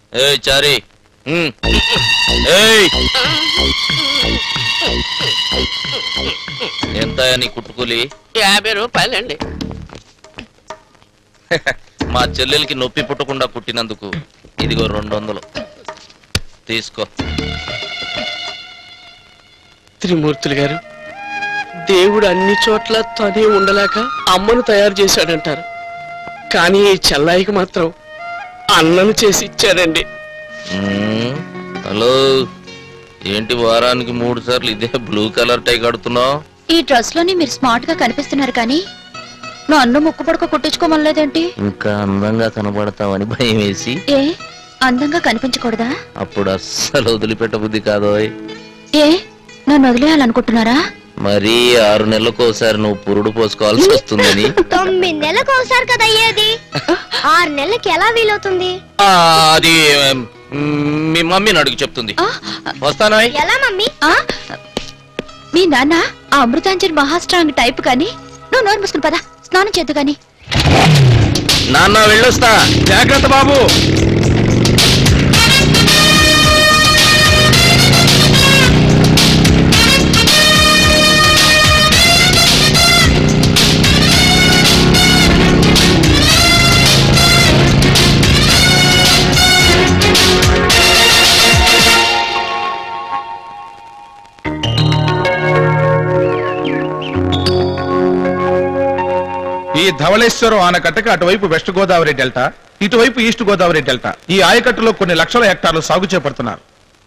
ఏయ్ చారి ఉమ్. ఏయ్ ఎంత నీ కుట్టుకూలి యాభై రూపాయలండి మా చెల్లెలకి నొప్పి పుట్టకుండా కుట్టినందుకు ఇదిగో రెండు వందలు తీసుకో త్రిమూర్తులు గారు దేవుడు అన్ని చోట్ల తనే ఉండలేక అమ్మను తయారు చేశాడంటారు కానీ ఈ చెల్లాయికి మాత్రం అన్నను చేసి ఇచ్చాడండి ఉమ్, హలో ఏంటి వారానికి మూడు సార్లు ఇదే బ్లూ కలర్ టై కడుతున్నావు ఈ డ్రెస్ లోని మీరు స్మార్ట్ గా కనిపిస్తున్నారు కానీ నా అన్ను ముక్కు పడక కుట్టించుకోమనలేదేంటి ఇంకా అందంగా కనబడతావని భయం వేసి ఏ అందంగా కనిపించకూడదా అప్పుడు అస్సలు వదిలిపెట్టబుద్ధి కాదోయ్ ఏ నన్ను వదిలేయాలనుకుంటున్నారా మరీ ఆరు నెలలకు ఒకసారి నువ్వు పురుడు పోసుకోవాల్సి వస్తుందని తొమ్మిది నెలలకు ఒకసారి కదా అయ్యేది ఆరు నెలలకి ఎలా వీలవుతుంది ఆ, అది మ్, మీ మమ్మీని అడుగు చెప్తుంది ఆ, వస్తానా ఎలా మమ్మీ ఆ, మీ నాన్న ఆ అమృతాంజన్ మహాస్ట్రాంగ్ టైప్ కానీ నువ్వు నోరు మూసుకుని పదా స్నానం చేద్దు గాని నాన్న వెళ్ళొస్తా జాగ్రత్త బాబు ఈ ధవళేశ్వరం ఆనకట్టకి అటువైపు వెస్ట్ గోదావరి డెల్టా ఇటువైపు ఈస్ట్ గోదావరి డెల్టా ఈ ఆయకట్టులో కొన్ని లక్షల హెక్టార్లు సాగు చేపడుతున్నారు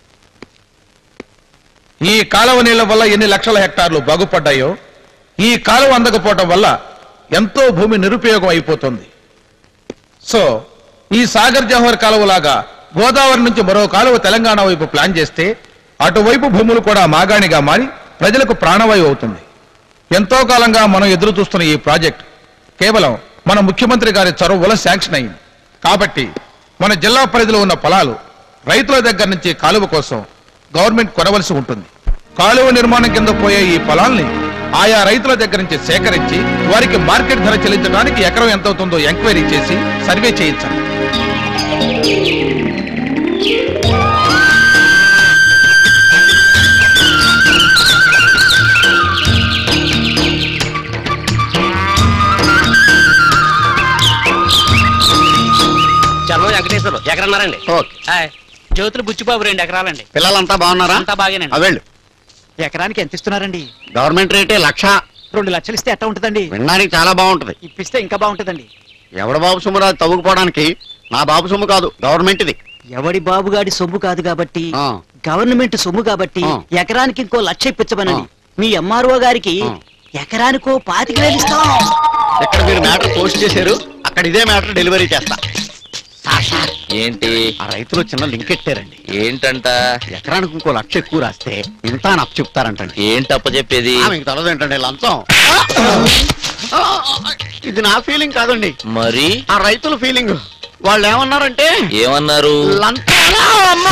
ఈ కాలువ నీళ్ల వల్ల ఎన్ని లక్షల హెక్టార్లు బాగుపడ్డాయో ఈ కాలువ అందకపోవటం వల్ల ఎంతో భూమి నిరుపయోగం అయిపోతుంది సో ఈ సాగర్ జవహర్ కాలువలాగా గోదావరి నుంచి మరో కాలువ తెలంగాణ వైపు ప్లాన్ చేస్తే అటువైపు భూములు కూడా మాగాణిగా మారి ప్రజలకు ప్రాణవాయువు అవుతుంది ఎంతో కాలంగా మనం ఎదురు చూస్తున్న ఈ ప్రాజెక్ట్ కేవలం మన ముఖ్యమంత్రి గారి చొరవ వల్ల శాంక్షన్ అయింది కాబట్టి మన జిల్లా పరిధిలో ఉన్న పొలాలు రైతుల దగ్గర నుంచి కాలువ కోసం గవర్నమెంట్ కొనవలసి ఉంటుంది కాలువ నిర్మాణం కింద పోయే ఈ పొలాల్ని ఆయా రైతుల దగ్గర నుంచి సేకరించి వారికి మార్కెట్ ధర చెల్లించడానికి ఎకరం ఎంత అవుతుందో ఎంక్వైరీ చేసి సర్వే చేయించండి చర్మ వెంకటేశ్వరు ఎకరన్నారండి హాయ్. జ్యోతులు బుచ్చిబాబు రెండు ఎకరాలండి పిల్లలంతా బాగున్నారా అంతా బాగానండి అవేళ్ళు ఎకరానికి ఎంత ఇస్తున్నారండి గవర్నమెంట్ రేటే లక్ష రెండు లక్షలు ఇస్తే ఎట్లా ఉంటుందండి వినడానికి చాలా బాగుంటది ఇప్పిస్తే ఇంకా బాగుంటుందండి ఎవడ బాబు సొమ్ము రాదు తవ్వుకుపోవడానికి నా బాబు సొమ్ము కాదు గవర్నమెంట్ ఇది ఎవడి బాబుగాడి సొమ్ము కాదు కాబట్టి ఆ. గవర్నమెంట్ సొమ్ము కాబట్టి ఆ. ఎకరానికి ఇంకో లక్ష ఇప్పించమనండి ఆ. మీ ఎంఆర్ఓ గారికి ఆ. ఎకరానికో పాతిక వేలు ఇస్తాం ఎక్కడ మీరు మ్యాటర్ పోస్ట్ చేశారు అక్కడ ఇదే మ్యాటర్ డెలివరీ చేస్తా సార్, సార్, ఏంటి ఆ రైతులు చిన్న లింక్ ఎట్టారండి ఏంటంట ఎకరానికి ఇంకో లక్ష ఎక్కువ రాస్తే ఇంత అని అప్పు చెప్తారంటండి ఏంటప్ప చెప్పేది ఆ, మీకు తెలదు ఏంటండి లంచం ఆ, ఇది నా ఫీలింగ్ కాదండి మరి ఆ రైతుల ఫీలింగ్ వాళ్ళు ఏమన్నారంటే ఏమన్నారు లంచాలా అమ్మా?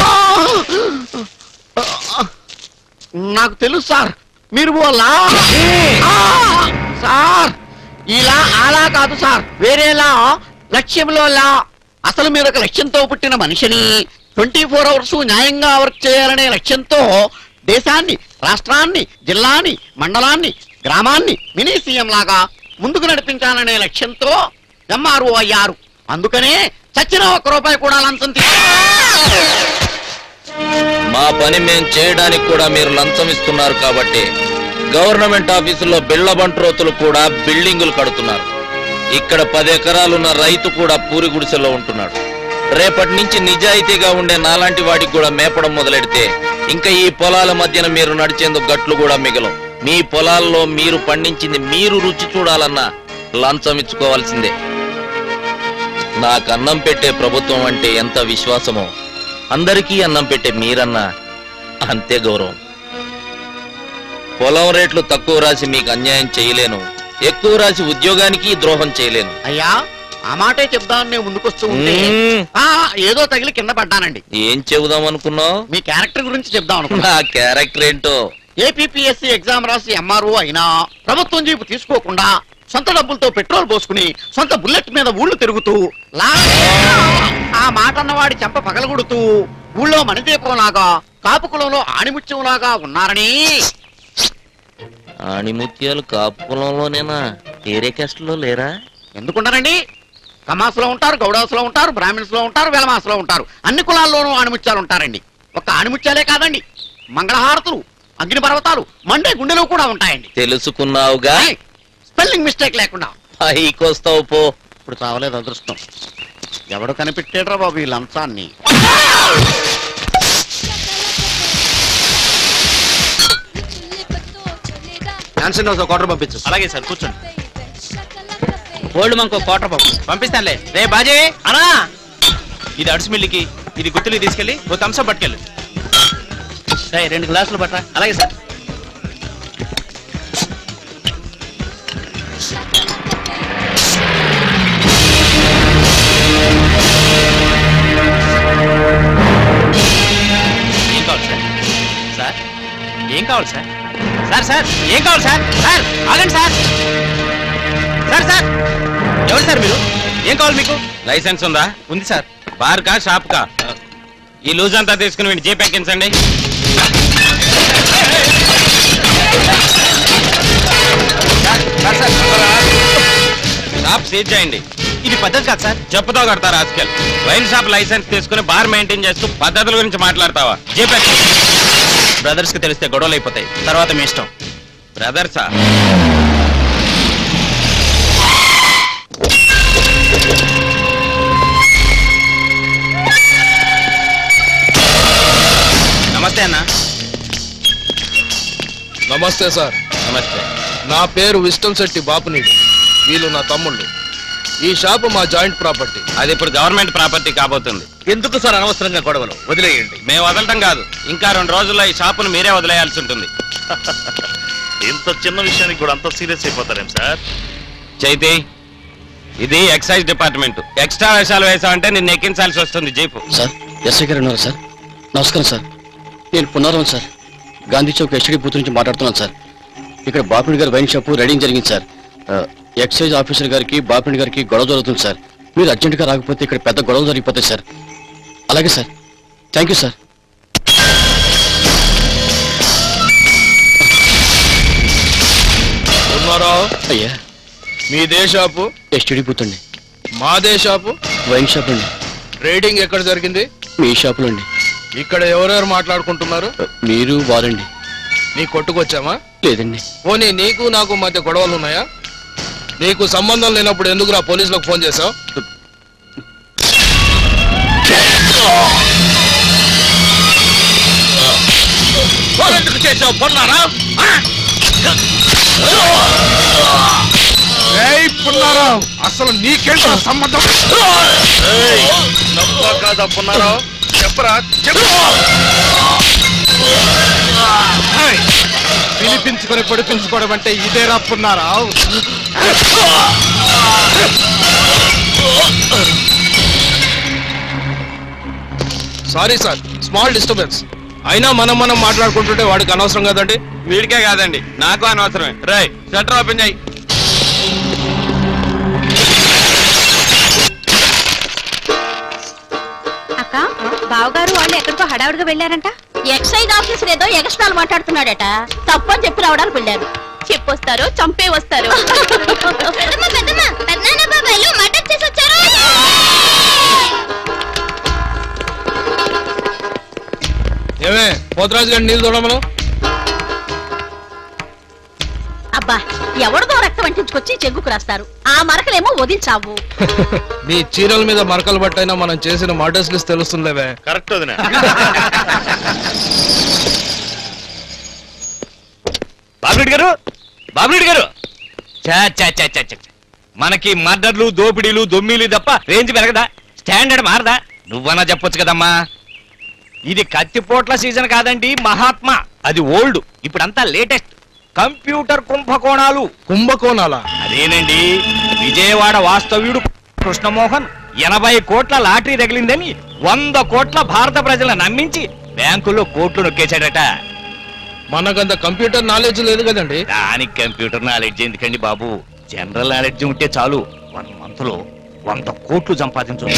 నాకు తెలుసు సార్ మీరు ఓలా ఆ, సార్ ఇలా అలా కాదు సార్ వేరేలా లక్ష్యంలో లా అసలు మీరు ఒక లక్ష్యంతో పుట్టిన మనిషిని ట్వంటీ ఫోర్ అవర్స్ న్యాయంగా వర్క్ చేయాలనే లక్ష్యంతో దేశాన్ని రాష్ట్రాన్ని జిల్లాని మండలాన్ని గ్రామాన్ని మినీ సీఎం లాగా ముందుకు నడిపించాలనే లక్ష్యంతో ఎంఆర్ఓ అయ్యారు అందుకనే చచ్చిన ఒక్క రూపాయి కూడా లంచం తీసుకో మా పని మేం చేయడానికి కూడా మీరు లంచం ఇస్తున్నారు కాబట్టి గవర్నమెంట్ ఆఫీసుల్లో బిళ్ళ బంట్రోతులు కూడా బిల్డింగులు కడుతున్నారు ఇక్కడ పది ఎకరాలున్న రైతు కూడా పూరి గుడిసెలో ఉంటున్నాడు రేపటి నుంచి నిజాయితీగా ఉండే నాలాంటి వాడికి కూడా మేపడం మొదలెడితే ఇంకా ఈ పొలాల మధ్యన మీరు నడిచేందుకు గట్లు కూడా మిగలం మీ పొలాల్లో మీరు పండించింది మీరు రుచి చూడాలన్నా లంచం ఇచ్చుకోవాల్సిందే నాకు అన్నం పెట్టే ప్రభుత్వం అంటే ఎంత విశ్వాసమో అందరికీ అన్నం పెట్టే మీరన్నా అంతే గౌరవం పొలం రేట్లు తక్కువ రాసి మీకు అన్యాయం చేయలేను ఎక్కువ రాసి ఉద్యోగానికి ద్రోహం చేయలేను అయ్యా ఆ మాటే చెప్దామని నేను ముందుకొస్తూ ఉంటే మ్మ్. ఆ, ఏదో తగిలి కింద పడ్డానండి ఏం చెబుదాం అనుకున్నావు మీ క్యారెక్టర్ గురించి చెప్దాం అనుకున్నా నా క్యారెక్టర్ ఏంటో ఏపీపీఎస్సీ ఎగ్జామ్ రాసి ఎంఆర్ఓ అయినా ప్రభుత్వం జీపు తీసుకోకుండా సొంత డబ్బులతో పెట్రోల్ పోసుకుని సొంత బుల్లెట్ మీద ఊళ్ళు తిరుగుతూ లా ఆ మాట అన్నవాడి చెంప పగలగొడుతూ ఊళ్ళో మణిదీపంలాగా కాపు కులంలో ఆణిముత్యంలాగా ఉన్నారని ఆణిముత్యాలు కాపు పొలంలోనేనా ఏరే క్యాస్ట్లో లేరా ఎందుకున్నారండి కమాసులో ఉంటారు గౌడాసులో ఉంటారు బ్రాహ్మిన్స్ లో ఉంటారు వెలమాసులో ఉంటారు అన్ని కులాల్లోనూ ఆణిముత్యాలు ఉంటారండి ఒక్క ఆణిముత్యాలే కాదండి మంగళహారతులు అగ్ని పర్వతాలు మండే గుండెలు కూడా ఉంటాయండి తెలుసుకున్నావుగా స్పెల్లింగ్ మిస్టేక్ లేకుండా పైకొస్తావు పో ఇప్పుడు చావలేదు అదృష్టం ఎవడు కనిపెట్టాడ్రా బాబు ఈ లంచాన్ని ఝాన్సన్ హౌస్ క్వార్టర్ పంపించు అలాగే సార్ కూర్చోండి ఓల్డ్ మనకు క్వార్టర్ పంపు పంపిస్తానులే రే బాజే అనా ఇది అడుసు మిల్లికి ఇది గుత్తులు తీసుకెళ్ళి ఓ థమ్స్అప్ పట్టుకెళ్ళు రేయ్, రెండు గ్లాసులు పట్టరా అలాగే సార్ ఏం కావాలి సార్ సార్ ఏం కావాలి సార్ సార్ సార్ ఏం కావాలి సార్ సార్ ఆగండి సార్ సార్ సార్ ఎవరు సార్ మీరు ఏం కావాలి మీకు లైసెన్స్ ఉందా ఉంది సార్ బార్ కా షాప్ కా ఈ లూజ్ అంతా తీసుకుని వీడి జేబు ఎక్కించండి సార్ సార్ షాప్ సీజ్ చేయండి ఇది పద్ధతి కాదు సార్ చెప్పుతో కడతారు ఆస్కెల్ వైన్ షాప్ లైసెన్స్ తీసుకుని బార్ మెయింటైన్ చేస్తూ పద్ధతుల గురించి మాట్లాడతావా జేబు బ్రదర్స్ కి తెలిస్తే గొడవలు అయిపోతాయి తర్వాత మీ ఇష్టం బ్రదర్సా నమస్తే అన్న నమస్తే సార్ నమస్తే నా పేరు విస్టమ్ శెట్టి బాపునీడు వీళ్ళు నా తమ్ముళ్ళు ఈ షాపు మా జాయింట్ ప్రాపర్టీ అది ఇప్పుడు గవర్నమెంట్ ప్రాపర్టీ కాబోతుంది ఎందుకు సార్ అనవసరంగా గొడవలు వదిలేయండి మేము వదలటం కాదు ఇంకా రెండు రోజుల్లో ఈ షాపును మీరే వదిలేయాల్సి ఉంటుంది ఇంత చిన్న విషయానికి కూడా అంత సీరియస్ అయిపోతారేం సార్ చైతి ఇది ఎక్సైజ్ డిపార్ట్మెంట్ ఎక్స్ట్రా వేషాలు వేసావంటే నిన్ను ఎక్కించాల్సి వస్తుంది జీపు సార్ ఎస్ఐ గారు ఉన్నారు సార్ నమస్కారం సార్ నేను పునరావం sir Gandhi Chowk ST booth నుంచి మాట్లాడుతున్నాను సార్ ఇక్కడ బాపిడి గారి వైన్ షాపు రైడింగ్ జరిగింది సార్ ఆ, ఎక్సైజ్ ఆఫీసర్ గారికి బాపిడి గారికి గొడవ జరుగుతుంది సార్ మీరు అర్జెంటుగా రాకపోతే ఇక్కడ పెద్ద గొడవ జరిగిపోతాయి సార్ అలాగే సార్ థ్యాంక్ యూ సార్ ఉన్నారా అయ్యా మీదే షాపు ఎస్టీడీ బూత్ అండి మాదే షాపు వైన్ షాప్ అండి రేటింగ్ ఎక్కడ జరిగింది మీ షాపులో అండి ఇక్కడ ఎవరెవరు మాట్లాడుకుంటున్నారు ఆ, మీరు వారండి నీ కొట్టుకొచ్చామా లేదండి పోనీ నీకు నాకు మధ్య గొడవలు ఉన్నాయా నీకు సంబంధం లేనప్పుడు ఎందుకురా పోలీసులకు ఫోన్ చేశావు ఎందుకు చేసావు పొన్నారా అసలు నీకేంటో సంబంధం కాదు అప్పున్నారా చెప్పరా చెప్పు ఏయ్, పిలిపించుకొని పొడిపించుకోవడం అంటే ఇదే రప్పున్నారా సారీ సార్ స్మాల్ డిస్టర్బెన్స్ అయినా మనం మనం మాట్లాడుకుంటుంటే వాడికి అనవసరం కదండి వీడికే కాదండి నాకు అనవసరమే రై షట్టర్ ఓపెన్ చేయి అక్క బావగారు వాళ్ళు ఎక్కడికో హడావుడిగా వెళ్ళారంట ఎక్సైజ్ ఆఫీసర్ ఏదో ఎగస్ట్రాలు మాట్లాడుతున్నాడట తప్పని చెప్పి రావడానికి వెళ్ళారు చెప్పొస్తారు చంపే వస్తారు మటన్ చేసి వచ్చారు ఏమే పోతరాజు గారిని నీళ్ళు చూడమను అబ్బా ఎవరిదో రక్తం అంటించుకొచ్చి చెగ్గుకు రాస్తారు ఆ మరకలేమో వదిలిచావు మీ చీరల మీద మరకలు బట్టైనా మనం చేసిన మర్డర్స్ లిస్ట్ తెలుస్తుందిలేవే కరెక్ట్ వదిన బాబురెడ్డి గారు బాబురెడ్డి గారు చా చా చా చా చా. మనకి మర్డర్లు దోపిడీలు దొమ్మిలు తప్ప రేంజ్ పెరగదా స్టాండర్డ్ మారదా నువ్వన్నా చెప్పొచ్చు కదమ్మా ఇది కత్తిపోట్ల సీజన్ కాదండి మహాత్మా అది ఓల్డ్ ఇప్పుడంతా లేటెస్ట్ కంప్యూటర్ కుంభకోణాలు కుంభకోణాల అదేనండి విజయవాడ వాస్తవ్యుడు కృష్ణమోహన్ ఎనభై కోట్ల లాటరీ తగిలిందని వంద కోట్ల భారత ప్రజలను నమ్మించి బ్యాంకుల్లో కోట్లు నొక్కేశాడట మనకంత కంప్యూటర్ నాలెడ్జ్ లేదు కదండి దానికి కంప్యూటర్ నాలెడ్జ్ ఎందుకండి బాబు జనరల్ నాలెడ్జ్ ఉంటే చాలు వన్ మంత్ లో వంద కోట్లు సంపాదించు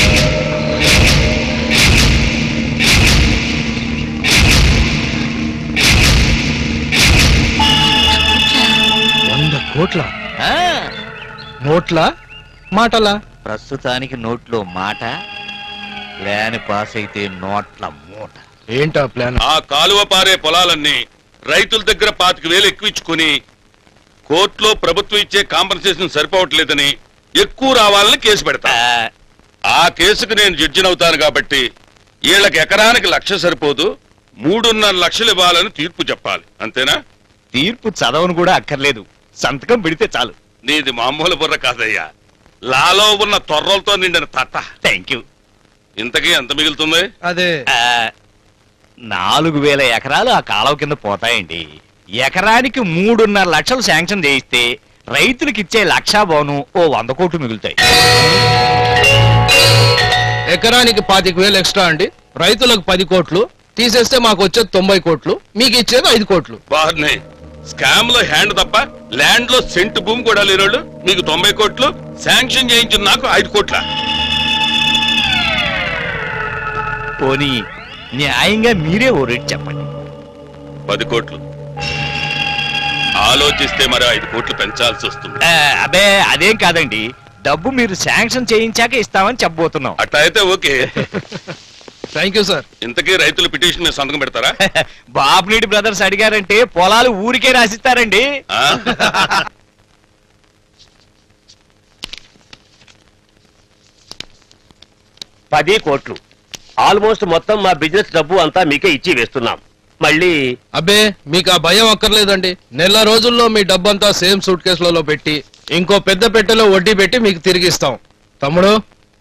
వంద కోట్ల నోట్ల మాటలా ప్రస్తుతానికి నోట్లో మాట ప్లాన్ పాస్ అయితే నోట్ల మూట ఏంటా ప్లాన్ ఆ కాలువ పారే పొలాలన్నీ రైతుల దగ్గర పాతిక వేలు ఎక్కువించుకుని కోర్టులో ప్రభుత్వం ఇచ్చే కాంపన్సేషన్ సరిపోవట్లేదని ఎక్కువ రావాలని కేసు పెడతా ఆ కేసుకు నేను జడ్జినవుతాను కాబట్టి వీళ్ళకి ఎకరానికి లక్ష సరిపోదు మూడున్నర లక్షలు ఇవ్వాలని తీర్పు చెప్పాలి అంతేనా తీర్పు చదవను కూడా అక్కర్లేదు సంతకం పెడితే చాలు నీది మామూలు బుర్ర కాదయ్యా లాలో ఉన్న తొర్రలతో నిండిన తట్ట థ్యాంక్ యూ ఇంతకీ ఎంత మిగులుతుంది అదే నాలుగు వేల ఎకరాలు ఆ కాలువ కింద పోతాయండి ఎకరానికి మూడున్నర లక్షలు శాంక్షన్ చేయిస్తే రైతులకు ఇచ్చే లక్షా బోను ఓ వంద కోట్లు మిగులుతాయి ఎకరానికి పాతిక వేలు ఎక్స్ట్రా అండి రైతులకు పది కోట్లు తీసేస్తే మాకు వచ్చేది తొంభై కోట్లు మీకు ఇచ్చేది ఐదు కోట్లు బాగున్నాయి స్కామ్ లో హ్యాండ్ తప్ప ల్యాండ్ లో సెంట్ భూమి కూడా లేనోళ్ళు మీకు తొంభై కోట్లు శాంక్షన్ చేయించిన నాకు ఐదు కోట్ల పోనీ న్యాయంగా మీరే ఓ రేటు చెప్పండి పది కోట్లు ఆలోచిస్తే మరి ఐదు కోట్లు పెంచాల్సి వస్తుంది ఆ, అబే అదేం కాదండి డబ్బు మీరు శాంక్షన్ చేయించాక ఇస్తామని చెప్పబోతున్నాం అట్లా అయితే ఓకే థ్యాంక్ యూ సార్ ఇంతకీ రైతులు పిటిషన్ మీద సంతకం పెడతారా బాబునీడి బ్రదర్స్ అడిగారంటే పొలాలు ఊరికే రాసిస్తారండి ఆ? పది కోట్లు ఆల్మోస్ట్ మొత్తం మా బిజినెస్ డబ్బు అంతా మీకే ఇచ్చి వేస్తున్నాం మళ్ళీ అబ్బే మీకు ఆ భయం అక్కర్లేదండి నెల రోజుల్లో మీ డబ్బంతా సేమ్ సూట్ కేసులలో పెట్టి ఇంకో పెద్ద పెట్టెలో వడ్డీ పెట్టి మీకు తిరిగి ఇస్తాం తమ్ముడు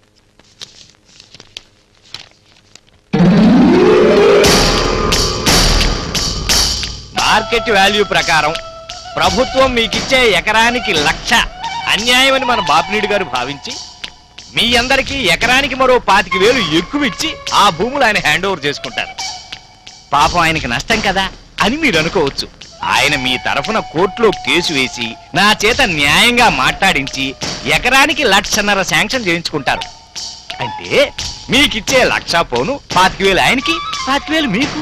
మార్కెట్ వాల్యూ ప్రకారం ప్రభుత్వం మీకిచ్చే ఎకరానికి లక్ష అన్యాయమని మన బాపినీడు గారు భావించి మీ అందరికీ ఎకరానికి మరో పాతిక వేలు ఎక్కువ ఇచ్చి ఆ భూములు ఆయన హ్యాండ్ ఓవర్ చేసుకుంటారు పాపం ఆయనకి నష్టం కదా అని మీరు అనుకోవచ్చు ఆయన మీ తరఫున కోర్టులో కేసు వేసి నా చేత న్యాయంగా మాట్లాడించి ఎకరానికి లక్షన్నర శాంక్షన్ చేయించుకుంటారు అంటే మీకిచ్చే లక్ష పోను పాతిక వేలు ఆయనకి పాతిక వేలు మీకు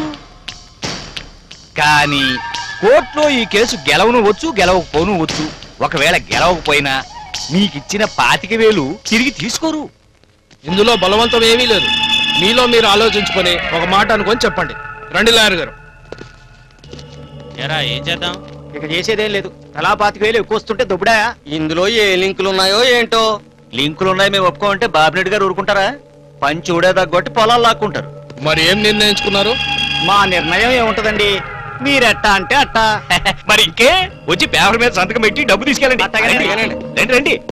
కానీ కోర్టులో ఈ కేసు గెలవను వచ్చు గెలవకపోను వచ్చు ఒకవేళ గెలవకపోయినా మీకిచ్చిన పాతిక వేలు తిరిగి తీసుకోరు ఇందులో బలవంతం ఏమీ లేదు మీలో మీరు ఆలోచించుకొని ఒక మాట అనుకొని చెప్పండి రండి లాయర్ గారు ఎరా ఏం చేద్దాం ఇక చేసేదేం లేదు తలా పాతిక వేలు ఎక్కువ వస్తుంటే దుబ్బడా ఇందులో ఏ లింకులు ఉన్నాయో ఏంటో లింకులు ఉన్నాయి మేము ఒప్పుకోమంటే బాబినెడ్ గారు ఊరుకుంటారా పని చూడేదగ్గొట్టి పొలాలు లాక్కుంటారు మరి ఏం నిర్ణయించుకున్నారు మా నిర్ణయం ఏముంటదండి మీరెట్టా అంటే అట్టా మరి ఇంకే వచ్చి పేపర్ మీద సంతకం పెట్టి డబ్బు తీసుకెళ్ళండి రండి రండి